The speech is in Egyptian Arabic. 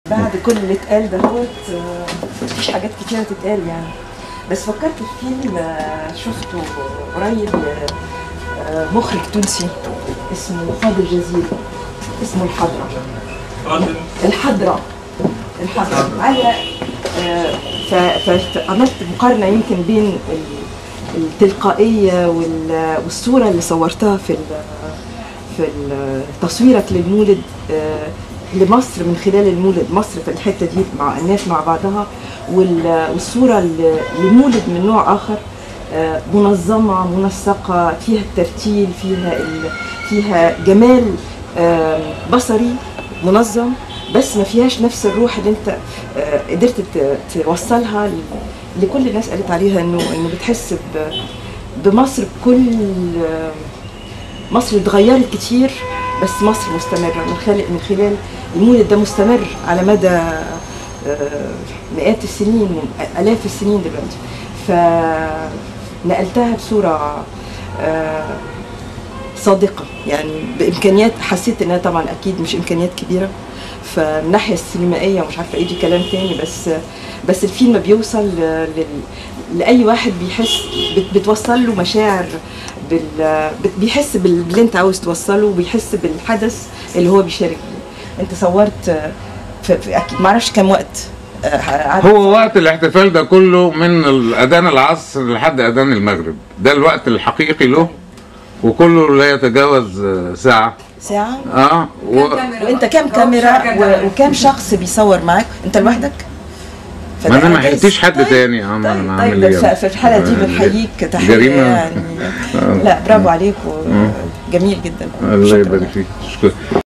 بعد كل اللي اتقال دهوت آه، مفيش حاجات كتيرة تتقال يعني بس فكرت في فيلم آه، شفته قريب ل- آه، مخرج تونسي اسمه فاضل جزيرة اسمه الحضرة الحضرة الحضرة على آه، ف- ف- فعملت مقارنة يمكن بين ال- التلقائية وال- والصورة اللي صورتها في ال- في ال- تصويرك للمولد آه، لمصر من خلال المولد مصر في الحتة دي مع الناس مع بعضها وال- والصورة ل- لمولد من نوع آخر آه، منظمة منسقة فيها الترتيل فيها ال- فيها جمال آه، بصري منظم بس ما فيهاش نفس الروح اللي انت آه، قدرت ت- توصلها ل- لكل الناس قالت عليها انه انه بتحس ب- بمصر بكل آه، مصر اتغيرت كتير بس مصر مستمرة من خلال من خلال المولد ده مستمر على مدى آه، مئات السنين آلاف السنين دلوقتي فنقلتها بصورة آه، صادقة يعني بإمكانيات حسيت إنها طبعا أكيد مش إمكانيات كبيرة فمن الناحية السينمائية ومش عارفة إيه دي كلام تاني بس بس الفيلم بيوصل ل- لل- لأي واحد بيحس بت- بتوصل له مشاعر بال بت- بيحس بال- باللي أنت عاوز توصله وبيحس بالحدث اللي هو بيشارك بيه أنت صورت آه، في في- أكيد معرفش كام وقت آه، قعدت هو وقت الاحتفال ده كله من اذان العصر لحد اذان المغرب ده الوقت الحقيقي له وكله لا يتجاوز آه، ساعة ساعة اه و... وانت كام كاميرا و- وكام شخص بيصور معاك انت لوحدك ما انا ما فده حكيتش حد طيب، تاني اه ما انا طيب عامل ده ايه ف- في الحالة دي آه، بنحييك تحية جريمة. يعني لا برافو عليك وجميل جدا الله شكراً. يبارك فيك شكرا